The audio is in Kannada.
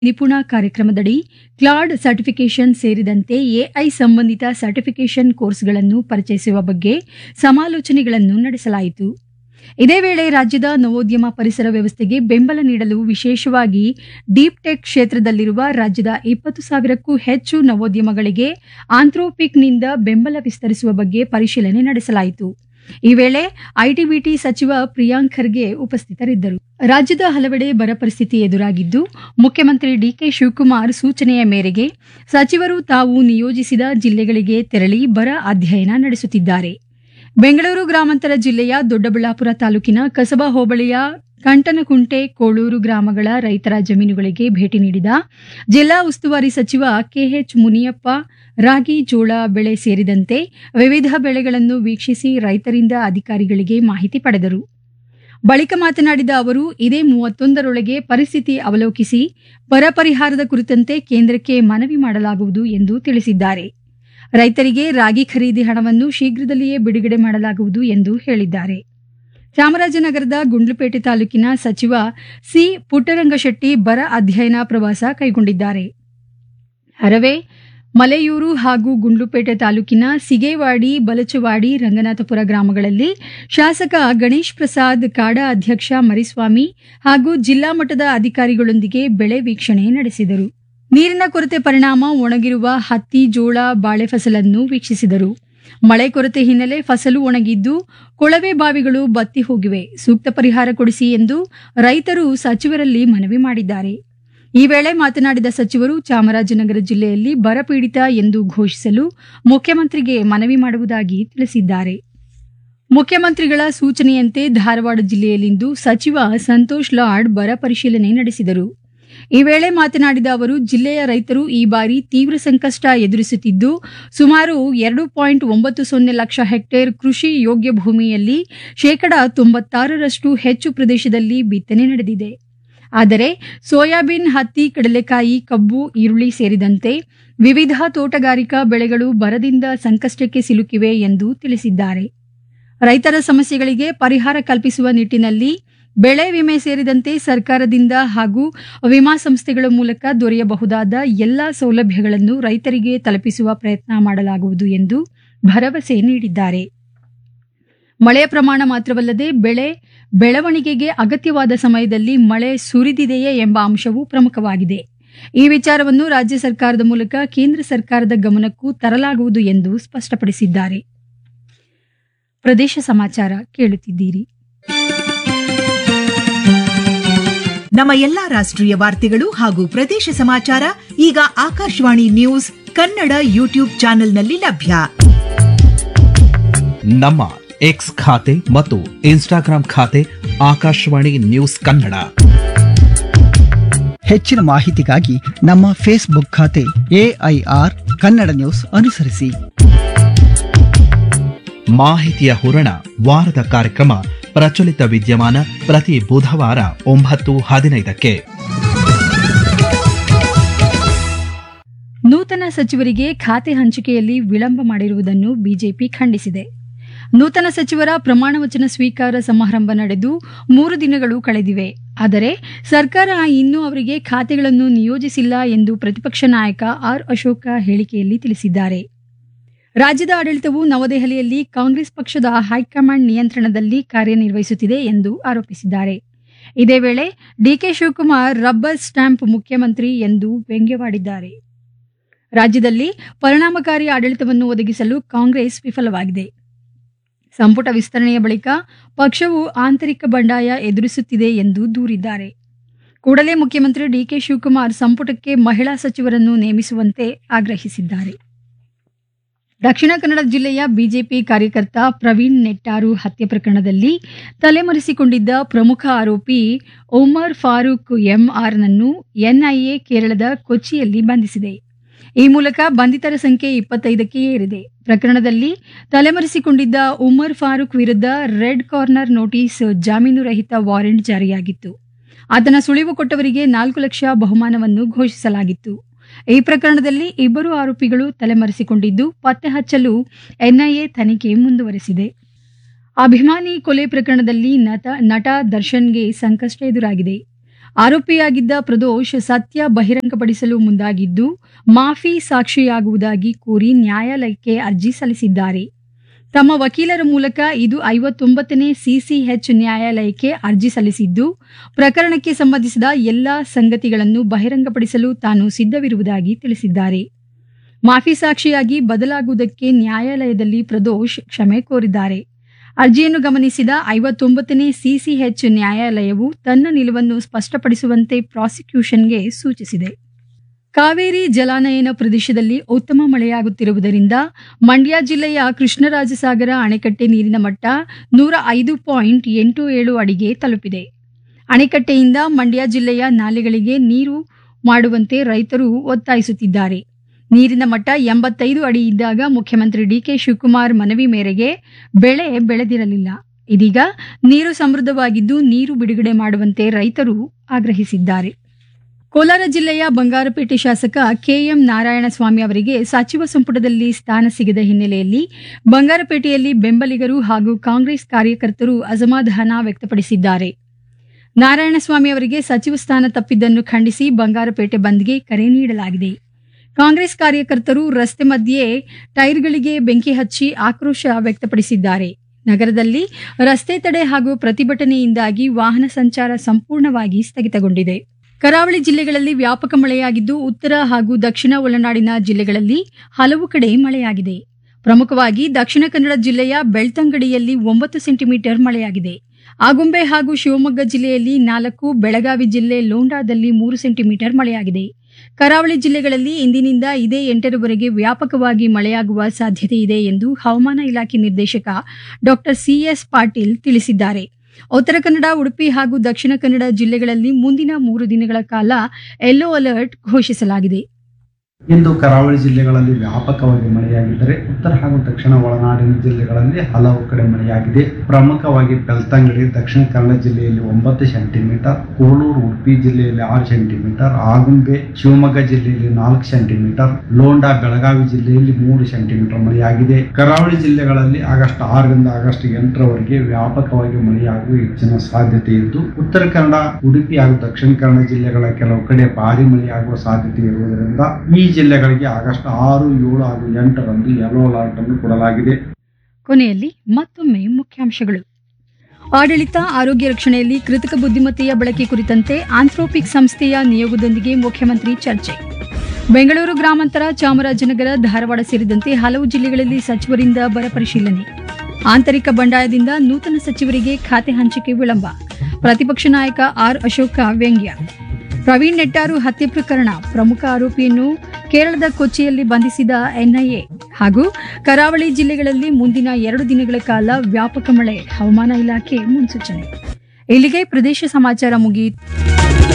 ನಿಪುಣ ಕಾರ್ಯಕ್ರಮದಡಿ ಕ್ಲಾಡ್ ಸರ್ಟಿಫಿಕೇಷನ್ ಸೇರಿದಂತೆ ಎಐ ಸಂಬಂಧಿತ ಸರ್ಟಿಫಿಕೇಷನ್ ಕೋರ್ಸ್ಗಳನ್ನು ಪರಿಚಯಿಸುವ ಬಗ್ಗೆ ಸಮಾಲೋಚನೆಗಳನ್ನು ನಡೆಸಲಾಯಿತು ಇದೇ ವೇಳೆ ರಾಜ್ಯದ ನವೋದ್ಯಮ ಪರಿಸರ ವ್ಯವಸ್ಥೆಗೆ ಬೆಂಬಲ ನೀಡಲು ವಿಶೇಷವಾಗಿ ಡೀಪ್ ಟೆಕ್ ಕ್ಷೇತ್ರದಲ್ಲಿರುವ ರಾಜ್ಯದ ಇಪ್ಪತ್ತು ಸಾವಿರಕ್ಕೂ ಹೆಚ್ಚು ನವೋದ್ಯಮಗಳಿಗೆ ಆಂಥ್ರೋಪಿಕ್ನಿಂದ ಬೆಂಬಲ ವಿಸ್ತರಿಸುವ ಬಗ್ಗೆ ಪರಿಶೀಲನೆ ನಡೆಸಲಾಯಿತು ಈ ವೇಳೆ ಐಟಿಬಿಟಿ ಸಚಿವ ಪ್ರಿಯಾಂಕ್ ಖರ್ಗೆ ಉಪಸ್ಥಿತರಿದ್ದರು ರಾಜ್ಯದ ಹಲವೆಡೆ ಬರ ಪರಿಸ್ಥಿತಿ ಎದುರಾಗಿದ್ದು ಮುಖ್ಯಮಂತ್ರಿ ಡಿಕೆ ಶಿವಕುಮಾರ್ ಸೂಚನೆಯ ಮೇರೆಗೆ ಸಚಿವರು ತಾವು ನಿಯೋಜಿಸಿದ ಜಿಲ್ಲೆಗಳಿಗೆ ತೆರಳಿ ಬರ ಅಧ್ಯಯನ ನಡೆಸುತ್ತಿದ್ದಾರೆ ಬೆಂಗಳೂರು ಗ್ರಾಮಾಂತರ ಜಿಲ್ಲೆಯ ದೊಡ್ಡಬಳ್ಳಾಪುರ ತಾಲೂಕಿನ ಕಸಬಾ ಹೋಬಳಿಯ ಕಂಟನಕುಂಟೆ ಕೋಳೂರು ಗ್ರಾಮಗಳ ರೈತರ ಜಮೀನುಗಳಿಗೆ ಭೇಟಿ ನೀಡಿದ ಜಿಲ್ಲಾ ಉಸ್ತುವಾರಿ ಸಚಿವ ಕೆಎಚ್ ಮುನಿಯಪ್ಪ ರಾಗಿ ಜೋಳ ಬೆಳೆ ಸೇರಿದಂತೆ ವಿವಿಧ ಬೆಳೆಗಳನ್ನು ವೀಕ್ಷಿಸಿ ರೈತರಿಂದ ಅಧಿಕಾರಿಗಳಿಗೆ ಮಾಹಿತಿ ಪಡೆದರು ಬಳಿಕ ಮಾತನಾಡಿದ ಅವರು ಇದೇ ಮೂವತ್ತೊಂದರೊಳಗೆ ಪರಿಸ್ಥಿತಿ ಅವಲೋಕಿಸಿ ಬರ ಪರಿಹಾರದ ಕುರಿತಂತೆ ಕೇಂದ್ರಕ್ಕೆ ಮನವಿ ಮಾಡಲಾಗುವುದು ಎಂದು ತಿಳಿಸಿದ್ದಾರೆ ರೈತರಿಗೆ ರಾಗಿ ಖರೀದಿ ಹಣವನ್ನು ಶೀಘ್ರದಲ್ಲಿಯೇ ಬಿಡುಗಡೆ ಮಾಡಲಾಗುವುದು ಎಂದು ಹೇಳಿದ್ದಾರೆ ಚಾಮರಾಜನಗರದ ಗುಂಡ್ಲುಪೇಟೆ ತಾಲೂಕಿನ ಸಚಿವ ಸಿ ಪುಟ್ಟರಂಗಶೆಟ್ಟಿ ಬರ ಅಧ್ಯಯನ ಪ್ರವಾಸ ಕೈಗೊಂಡಿದ್ದಾರೆ ಹರವೆ ಮಲೆಯೂರು ಹಾಗೂ ಗುಂಡ್ಲುಪೇಟೆ ತಾಲೂಕಿನ ಸಿಗೇವಾಡಿ ಬಲಚವಾಡಿ ರಂಗನಾಥಪುರ ಗ್ರಾಮಗಳಲ್ಲಿ ಶಾಸಕ ಗಣೇಶ್ ಪ್ರಸಾದ್ ಕಾಡಾ ಅಧ್ಯಕ್ಷ ಮರಿಸ್ವಾಮಿ ಹಾಗೂ ಜಿಲ್ಲಾ ಮಟ್ಟದ ಅಧಿಕಾರಿಗಳೊಂದಿಗೆ ಬೆಳೆ ವೀಕ್ಷಣೆ ನಡೆಸಿದರು ನೀರಿನ ಕೊರತೆ ಪರಿಣಾಮ ಒಣಗಿರುವ ಹತ್ತಿ ಜೋಳ ಬಾಳೆ ಫಸಲನ್ನು ವೀಕ್ಷಿಸಿದರು ಮಳೆ ಕೊರತೆ ಹಿನ್ನೆಲೆ ಫಸಲು ಒಣಗಿದ್ದು ಕೊಳವೆ ಬಾವಿಗಳು ಬತ್ತಿ ಹೋಗಿವೆ ಸೂಕ್ತ ಪರಿಹಾರ ಕೊಡಿಸಿ ಎಂದು ರೈತರು ಸಚಿವರಲ್ಲಿ ಮನವಿ ಮಾಡಿದ್ದಾರೆ ಈ ವೇಳೆ ಮಾತನಾಡಿದ ಸಚಿವರು ಚಾಮರಾಜನಗರ ಜಿಲ್ಲೆಯಲ್ಲಿ ಬರಪೀಡಿತ ಎಂದು ಘೋಷಿಸಲು ಮುಖ್ಯಮಂತ್ರಿಗೆ ಮನವಿ ಮಾಡುವುದಾಗಿ ತಿಳಿಸಿದ್ದಾರೆ ಮುಖ್ಯಮಂತ್ರಿಗಳ ಸೂಚನೆಯಂತೆ ಧಾರವಾಡ ಜಿಲ್ಲೆಯಲ್ಲಿಂದು ಸಚಿವ ಸಂತೋಷ್ ಲಾಡ್ ಬರ ಪರಿಶೀಲನೆ ನಡೆಸಿದರು ಈ ವೇಳೆ ಮಾತನಾಡಿದ ಅವರು ಜಿಲ್ಲೆಯ ರೈತರು ಈ ಬಾರಿ ತೀವ್ರ ಸಂಕಷ್ಟ ಎದುರಿಸುತ್ತಿದ್ದು ಸುಮಾರು ಎರಡು ಪಾಯಿಂಟ್ ಒಂಬತ್ತು ಸೊನ್ನೆ ಲಕ್ಷ ಹೆಕ್ಟೇರ್ ಕೃಷಿ ಯೋಗ್ಯ ಭೂಮಿಯಲ್ಲಿ ಶೇಕಡಾ ತೊಂಬತ್ತಾರರಷ್ಟು ಹೆಚ್ಚು ಪ್ರದೇಶದಲ್ಲಿ ಬಿತ್ತನೆ ನಡೆದಿದೆ ಆದರೆ ಸೋಯಾಬೀನ್ ಹತ್ತಿ ಕಡಲೆಕಾಯಿ ಕಬ್ಬು ಈರುಳ್ಳಿ ಸೇರಿದಂತೆ ವಿವಿಧ ತೋಟಗಾರಿಕಾ ಬೆಳೆಗಳು ಬರದಿಂದ ಸಂಕಷ್ಟಕ್ಕೆ ಸಿಲುಕಿವೆ ಎಂದು ತಿಳಿಸಿದ್ದಾರೆ ರೈತರ ಸಮಸ್ಯೆಗಳಿಗೆ ಪರಿಹಾರ ಕಲ್ಪಿಸುವ ನಿಟ್ಟಿನಲ್ಲಿ ಬೆಳೆ ವಿಮೆ ಸೇರಿದಂತೆ ಸರ್ಕಾರದಿಂದ ಹಾಗೂ ವಿಮಾ ಸಂಸ್ಥೆಗಳ ಮೂಲಕ ದೊರೆಯಬಹುದಾದ ಎಲ್ಲಾ ಸೌಲಭ್ಯಗಳನ್ನು ರೈತರಿಗೆ ತಲುಪಿಸುವ ಪ್ರಯತ್ನ ಮಾಡಲಾಗುವುದು ಎಂದು ಭರವಸೆ ನೀಡಿದ್ದಾರೆ ಮಳೆಯ ಪ್ರಮಾಣ ಮಾತ್ರವಲ್ಲದೆ ಬೆಳೆ ಬೆಳವಣಿಗೆಗೆ ಅಗತ್ಯವಾದ ಸಮಯದಲ್ಲಿ ಮಳೆ ಸುರಿದಿದೆಯೇ ಎಂಬ ಅಂಶವೂ ಪ್ರಮುಖವಾಗಿದೆ ಈ ವಿಚಾರವನ್ನು ರಾಜ್ಯ ಸರ್ಕಾರದ ಮೂಲಕ ಕೇಂದ್ರ ಸರ್ಕಾರದ ಗಮನಕ್ಕೂ ತರಲಾಗುವುದು ಎಂದು ಸ್ಪಷ್ಟಪಡಿಸಿದ್ದಾರೆ ಪ್ರದೇಶ ಸಮಾಚಾರ ಕೇಳುತ್ತಿದ್ದೀರಿ ನಮ್ಮ ಎಲ್ಲಾ ರಾಷ್ಟ್ರೀಯ ವಾರ್ತೆಗಳು ಹಾಗೂ ಪ್ರದೇಶ ಸಮಾಚಾರ ಈಗ ಆಕಾಶವಾಣಿ ನ್ಯೂಸ್ ಕನ್ನಡ ಯೂಟ್ಯೂಬ್ ಚಾನೆಲ್ನಲ್ಲಿ ಲಭ್ಯ ನಮ್ಮ ಎಕ್ಸ್ ಖಾತೆ ಮತ್ತು ಇನ್ಸ್ಟಾಗ್ರಾಂ ಖಾತೆ ಆಕಾಶವಾಣಿ ನ್ಯೂಸ್ ಕನ್ನಡ ಹೆಚ್ಚಿನ ಮಾಹಿತಿಗಾಗಿ ನಮ್ಮ ಫೇಸ್ಬುಕ್ ಖಾತೆ ಎಐಆರ್ ಕನ್ನಡ ನ್ಯೂಸ್ ಅನುಸರಿಸಿ ಮಾಹಿತಿಯ ಹೂರಣ ವಾರದ ಕಾರ್ಯಕ್ರಮ ಪ್ರಚಲಿತ ವಿದ್ಯಮಾನ ಪ್ರತಿ ಬುಧವಾರ ಒಂಬತ್ತು ಹದಿನೈದಕ್ಕೆ ನೂತನ ಸಚಿವರಿಗೆ ಖಾತೆ ಹಂಚಿಕೆಯಲ್ಲಿ ವಿಳಂಬ ಮಾಡಿರುವುದನ್ನು ಬಿಜೆಪಿ ಖಂಡಿಸಿದೆ ನೂತನ ಸಚಿವರ ಪ್ರಮಾಣ ವಚನ ಸ್ವೀಕಾರ ಸಮಾರಂಭ ನಡೆದು ಮೂರು ದಿನಗಳು ಕಳೆದಿವೆ ಆದರೆ ಸರ್ಕಾರ ಇನ್ನೂ ಅವರಿಗೆ ಖಾತೆಗಳನ್ನು ನಿಯೋಜಿಸಿಲ್ಲ ಎಂದು ಪ್ರತಿಪಕ್ಷ ನಾಯಕ ಆರ್ ಅಶೋಕ ಹೇಳಿಕೆಯಲ್ಲಿ ತಿಳಿಸಿದ್ದಾರೆ ರಾಜ್ಯದ ಆಡಳಿತವು ನವದೆಹಲಿಯಲ್ಲಿ ಕಾಂಗ್ರೆಸ್ ಪಕ್ಷದ ಹೈಕಮಾಂಡ್ ನಿಯಂತ್ರಣದಲ್ಲಿ ಕಾರ್ಯನಿರ್ವಹಿಸುತ್ತಿದೆ ಎಂದು ಆರೋಪಿಸಿದ್ದಾರೆ ಇದೇ ವೇಳೆ ಡಿಕೆ ಶಿವಕುಮಾರ್ ರಬ್ಬರ್ ಸ್ಟ್ಯಾಂಪ್ ಮುಖ್ಯಮಂತ್ರಿ ಎಂದು ವ್ಯಂಗ್ಯವಾಡಿದ್ದಾರೆ ರಾಜ್ಯದಲ್ಲಿ ಪರಿಣಾಮಕಾರಿ ಆಡಳಿತವನ್ನು ಒದಗಿಸಲು ಕಾಂಗ್ರೆಸ್ ವಿಫಲವಾಗಿದೆ ಸಂಪುಟ ವಿಸ್ತರಣೆಯ ಬಳಿಕ ಪಕ್ಷವು ಆಂತರಿಕ ಬಂಡಾಯ ಎದುರಿಸುತ್ತಿದೆ ಎಂದು ದೂರಿದ್ದಾರೆ ಕೂಡಲೇ ಮುಖ್ಯಮಂತ್ರಿ ಡಿಕೆ ಶಿವಕುಮಾರ್ ಸಂಪುಟಕ್ಕೆ ಮಹಿಳಾ ಸಚಿವರನ್ನು ನೇಮಿಸುವಂತೆ ಆಗ್ರಹಿಸಿದ್ದಾರೆ ದಕ್ಷಿಣ ಕನ್ನಡ ಜಿಲ್ಲೆಯ ಬಿಜೆಪಿ ಕಾರ್ಯಕರ್ತ ಪ್ರವೀಣ್ ನೆಟ್ಟಾರು ಹತ್ಯೆ ಪ್ರಕರಣದಲ್ಲಿ ತಲೆಮರೆಸಿಕೊಂಡಿದ್ದ ಪ್ರಮುಖ ಆರೋಪಿ ಒಮರ್ ಫಾರೂಕ್ ಎಂಆರ್ನನ್ನು ಎನ್ಐಎ ಕೇರಳದ ಕೊಚ್ಚಿಯಲ್ಲಿ ಬಂಧಿಸಿದೆ ಈ ಮೂಲಕ ಬಂಧಿತರ ಸಂಖ್ಯೆ ಇಪ್ಪತ್ತೈದಕ್ಕೆ ಏರಿದೆ ಪ್ರಕರಣದಲ್ಲಿ ತಲೆಮರೆಸಿಕೊಂಡಿದ್ದ ಉಮರ್ ಫಾರೂಕ್ ವಿರುದ್ಧ ರೆಡ್ ಕಾರ್ನರ್ ನೋಟಿಸ್ ಜಾಮೀನು ರಹಿತ ವಾರೆಂಟ್ ಜಾರಿಯಾಗಿತ್ತು ಆತನ ಸುಳಿವು ಕೊಟ್ಟವರಿಗೆ ನಾಲ್ಕು ಲಕ್ಷ ಬಹುಮಾನವನ್ನು ಘೋಷಿಸಲಾಗಿತ್ತು ಈ ಪ್ರಕರಣದಲ್ಲಿ ಇಬ್ಬರು ಆರೋಪಿಗಳು ತಲೆಮರೆಸಿಕೊಂಡಿದ್ದು ಪತ್ತೆ ಹಚ್ಚಲು ಎನ್ಐಎ ತನಿಖೆ ಮುಂದುವರೆಸಿದೆ ಅಭಿಮಾನಿ ಕೊಲೆ ಪ್ರಕರಣದಲ್ಲಿ ನಟ ನಟ ದರ್ಶನ್ಗೆ ಸಂಕಷ್ಟ ಎದುರಾಗಿದೆ ಆರೋಪಿಯಾಗಿದ್ದ ಪ್ರದೋಷ್ ಸತ್ಯ ಬಹಿರಂಗಪಡಿಸಲು ಮುಂದಾಗಿದ್ದು ಮಾಫಿ ಸಾಕ್ಷಿಯಾಗುವುದಾಗಿ ಕೋರಿ ನ್ಯಾಯಾಲಯಕ್ಕೆ ಅರ್ಜಿ ಸಲ್ಲಿಸಿದ್ದಾರೆ ತಮ್ಮ ವಕೀಲರ ಮೂಲಕ ಇದು ಐವತ್ತೊಂಬತ್ತನೇ ಸಿಸಿಎಚ್ ನ್ಯಾಯಾಲಯಕ್ಕೆ ಅರ್ಜಿ ಸಲ್ಲಿಸಿದ್ದು ಪ್ರಕರಣಕ್ಕೆ ಸಂಬಂಧಿಸಿದ ಎಲ್ಲಾ ಸಂಗತಿಗಳನ್ನು ಬಹಿರಂಗಪಡಿಸಲು ತಾನು ಸಿದ್ಧವಿರುವುದಾಗಿ ತಿಳಿಸಿದ್ದಾರೆ ಮಾಫಿ ಸಾಕ್ಷಿಯಾಗಿ ಬದಲಾಗುವುದಕ್ಕೆ ನ್ಯಾಯಾಲಯದಲ್ಲಿ ಪ್ರದೋಷ್ ಕ್ಷಮೆ ಕೋರಿದ್ದಾರೆ ಅರ್ಜಿಯನ್ನು ಗಮನಿಸಿದ ಐವತ್ತೊಂಬತ್ತನೇ ಸಿಸಿಎಚ್ ನ್ಯಾಯಾಲಯವು ತನ್ನ ನಿಲುವನ್ನು ಸ್ಪಷ್ಟಪಡಿಸುವಂತೆ ಪ್ರಾಸಿಕ್ಯೂಷನ್ಗೆ ಸೂಚಿಸಿದೆ ಕಾವೇರಿ ಜಲಾನಯನ ಪ್ರದೇಶದಲ್ಲಿ ಉತ್ತಮ ಮಳೆಯಾಗುತ್ತಿರುವುದರಿಂದ ಮಂಡ್ಯ ಜಿಲ್ಲೆಯ ಕೃಷ್ಣರಾಜಸಾಗರ ಅಣೆಕಟ್ಟೆ ನೀರಿನ ಮಟ್ಟ ನೂರ ಐದು ಪಾಯಿಂಟ್ ಎಂಟು ಏಳು ಅಡಿಗೆ ತಲುಪಿದೆ ಅಣೆಕಟ್ಟೆಯಿಂದ ಮಂಡ್ಯ ಜಿಲ್ಲೆಯ ನಾಲೆಗಳಿಗೆ ನೀರು ಮಾಡುವಂತೆ ರೈತರು ಒತ್ತಾಯಿಸುತ್ತಿದ್ದಾರೆ ನೀರಿನ ಮಟ್ಟ ಎಂಬತ್ತೈದು ಅಡಿ ಇದ್ದಾಗ ಮುಖ್ಯಮಂತ್ರಿ ಡಿಕೆ ಶಿವಕುಮಾರ್ ಮನವಿ ಮೇರೆಗೆ ಬೆಳೆ ಬೆಳೆದಿರಲಿಲ್ಲ ಇದೀಗ ನೀರು ಸಮೃದ್ಧವಾಗಿದ್ದು ನೀರು ಬಿಡುಗಡೆ ಮಾಡುವಂತೆ ರೈತರು ಆಗ್ರಹಿಸಿದ್ದಾರೆ ಕೋಲಾರ ಜಿಲ್ಲೆಯ ಬಂಗಾರಪೇಟೆ ಶಾಸಕ ಕೆಎಂ ನಾರಾಯಣಸ್ವಾಮಿ ಅವರಿಗೆ ಸಚಿವ ಸಂಪುಟದಲ್ಲಿ ಸ್ಥಾನ ಸಿಗದ ಹಿನ್ನೆಲೆಯಲ್ಲಿ ಬಂಗಾರಪೇಟೆಯಲ್ಲಿ ಬೆಂಬಲಿಗರು ಹಾಗೂ ಕಾಂಗ್ರೆಸ್ ಕಾರ್ಯಕರ್ತರು ಅಸಮಾಧಾನ ವ್ಯಕ್ತಪಡಿಸಿದ್ದಾರೆ ನಾರಾಯಣಸ್ವಾಮಿ ಅವರಿಗೆ ಸಚಿವ ಸ್ಥಾನ ತಪ್ಪಿದ್ದನ್ನು ಖಂಡಿಸಿ ಬಂಗಾರಪೇಟೆ ಬಂದ್ಗೆ ಕರೆ ನೀಡಲಾಗಿದೆ ಕಾಂಗ್ರೆಸ್ ಕಾರ್ಯಕರ್ತರು ರಸ್ತೆ ಮಧ್ಯೆ ಟೈರ್ಗಳಿಗೆ ಬೆಂಕಿ ಹಚ್ಚಿ ಆಕ್ರೋಶ ವ್ಯಕ್ತಪಡಿಸಿದ್ದಾರೆ ನಗರದಲ್ಲಿ ರಸ್ತೆ ತಡೆ ಹಾಗೂ ಪ್ರತಿಭಟನೆಯಿಂದಾಗಿ ವಾಹನ ಸಂಚಾರ ಸಂಪೂರ್ಣವಾಗಿ ಸ್ಥಗಿತಗೊಂಡಿದೆ ಕರಾವಳಿ ಜಿಲ್ಲೆಗಳಲ್ಲಿ ವ್ಯಾಪಕ ಮಳೆಯಾಗಿದ್ದು ಉತ್ತರ ಹಾಗೂ ದಕ್ಷಿಣ ಒಳನಾಡಿನ ಜಿಲ್ಲೆಗಳಲ್ಲಿ ಹಲವು ಕಡೆ ಮಳೆಯಾಗಿದೆ ಪ್ರಮುಖವಾಗಿ ದಕ್ಷಿಣ ಕನ್ನಡ ಜಿಲ್ಲೆಯ ಬೆಳ್ತಂಗಡಿಯಲ್ಲಿ ಒಂಬತ್ತು ಸೆಂಟಿಮೀಟರ್ ಮಳೆಯಾಗಿದೆ ಆಗುಂಬೆ ಹಾಗೂ ಶಿವಮೊಗ್ಗ ಜಿಲ್ಲೆಯಲ್ಲಿ ನಾಲ್ಕು ಬೆಳಗಾವಿ ಜಿಲ್ಲೆ ಲೋಂಡಾದಲ್ಲಿ ಮೂರು ಸೆಂಟಿಮೀಟರ್ ಮಳೆಯಾಗಿದೆ ಕರಾವಳಿ ಜಿಲ್ಲೆಗಳಲ್ಲಿ ಇಂದಿನಿಂದ ಇದೇ ಎಂಟರವರೆಗೆ ವ್ಯಾಪಕವಾಗಿ ಮಳೆಯಾಗುವ ಸಾಧ್ಯತೆ ಇದೆ ಎಂದು ಹವಾಮಾನ ಇಲಾಖೆ ನಿರ್ದೇಶಕ ಡಾಕ್ಟರ್ ಸಿಎಸ್ ಪಾಟೀಲ್ ತಿಳಿಸಿದ್ದಾರೆ ಉತ್ತರ ಕನ್ನಡ ಉಡುಪಿ ಹಾಗೂ ದಕ್ಷಿಣ ಕನ್ನಡ ಜಿಲ್ಲೆಗಳಲ್ಲಿ ಮುಂದಿನ ಮೂರು ದಿನಗಳ ಕಾಲ ಯೆಲ್ಲೋ ಅಲರ್ಟ್ ಘೋಷಿಸಲಾಗಿದೆ ಇಂದು ಕರಾವಳಿ ಜಿಲ್ಲೆಗಳಲ್ಲಿ ವ್ಯಾಪಕವಾಗಿ ಮಳೆಯಾಗಿದ್ದರೆ ಉತ್ತರ ಹಾಗೂ ದಕ್ಷಿಣ ಒಳನಾಡಿನ ಜಿಲ್ಲೆಗಳಲ್ಲಿ ಹಲವು ಕಡೆ ಮಳೆಯಾಗಿದೆ ಪ್ರಮುಖವಾಗಿ ಬೆಳ್ತಂಗಡಿ ದಕ್ಷಿಣ ಕನ್ನಡ ಜಿಲ್ಲೆಯಲ್ಲಿ ಒಂಬತ್ತು ಸೆಂಟಿಮೀಟರ್ ಕೋಳೂರು ಉಡುಪಿ ಜಿಲ್ಲೆಯಲ್ಲಿ ಆರು ಸೆಂಟಿಮೀಟರ್ ಆಗುಂಬೆ ಶಿವಮೊಗ್ಗ ಜಿಲ್ಲೆಯಲ್ಲಿ ನಾಲ್ಕು ಸೆಂಟಿಮೀಟರ್ ಲೋಂಡಾ ಬೆಳಗಾವಿ ಜಿಲ್ಲೆಯಲ್ಲಿ ಮೂರು ಸೆಂಟಿಮೀಟರ್ ಮಳೆಯಾಗಿದೆ ಕರಾವಳಿ ಜಿಲ್ಲೆಗಳಲ್ಲಿ ಆಗಸ್ಟ್ ಆರರಿಂದ ಆಗಸ್ಟ್ ಎಂಟರವರೆಗೆ ವ್ಯಾಪಕವಾಗಿ ಮಳೆಯಾಗುವ ಹೆಚ್ಚಿನ ಸಾಧ್ಯತೆ ಇದ್ದು ಉತ್ತರ ಕನ್ನಡ ಉಡುಪಿ ಹಾಗೂ ದಕ್ಷಿಣ ಕನ್ನಡ ಜಿಲ್ಲೆಗಳ ಕೆಲವು ಕಡೆ ಭಾರಿ ಮಳೆಯಾಗುವ ಸಾಧ್ಯತೆ ಇರುವುದರಿಂದ ಈ ಜಿಲ್ಲೆಗಳಿಗೆ ಆಗಸ್ಟ್ ಆರು ಏಳು ಹಾಗೂ ಎಂಟರಂದು ಯೆಲ್ಲೋ ಅಲರ್ಟ್ ಅನ್ನು ಕೊಡಲಾಗಿದೆ ಕೊನೆಯಲ್ಲಿ ಮತ್ತೊಮ್ಮೆ ಮುಖ್ಯಾಂಶಗಳು ಆಡಳಿತ ಆರೋಗ್ಯ ರಕ್ಷಣೆಯಲ್ಲಿ ಕೃತಕ ಬುದ್ಧಿಮತ್ತೆಯ ಬಳಕೆ ಕುರಿತಂತೆ ಆಂಥ್ರೋಪಿಕ್ ಸಂಸ್ಥೆಯ ನಿಯೋಗದೊಂದಿಗೆ ಮುಖ್ಯಮಂತ್ರಿ ಚರ್ಚೆ ಬೆಂಗಳೂರು ಗ್ರಾಮಾಂತರ ಚಾಮರಾಜನಗರ ಧಾರವಾಡ ಸೇರಿದಂತೆ ಹಲವು ಜಿಲ್ಲೆಗಳಲ್ಲಿ ಸಚಿವರಿಂದ ಬರ ಪರಿಶೀಲನೆ ಆಂತರಿಕ ಬಂಡಾಯದಿಂದ ನೂತನ ಸಚಿವರಿಗೆ ಖಾತೆ ಹಂಚಿಕೆ ವಿಳಂಬ ಪ್ರತಿಪಕ್ಷ ನಾಯಕ ಆರ್ ಅಶೋಕ ವ್ಯಂಗ್ಯ ಪ್ರವೀಣ್ ನೆಟ್ಟಾರು ಹತ್ಯೆ ಪ್ರಕರಣ ಪ್ರಮುಖ ಆರೋಪಿಯನ್ನು ಕೇರಳದ ಕೊಚ್ಚಿಯಲ್ಲಿ ಬಂಧಿಸಿದ ಎನ್ಐಎ ಹಾಗೂ ಕರಾವಳಿ ಜಿಲ್ಲೆಗಳಲ್ಲಿ ಮುಂದಿನ ಎರಡು ದಿನಗಳ ಕಾಲ ವ್ಯಾಪಕ ಮಳೆ ಹವಾಮಾನ ಇಲಾಖೆ ಮುನ್ಸೂಚನೆ ಇಲ್ಲಿಗೆ ಪ್ರದೇಶ ಸಮಾಚಾರ ಮುಗಿಯಿತು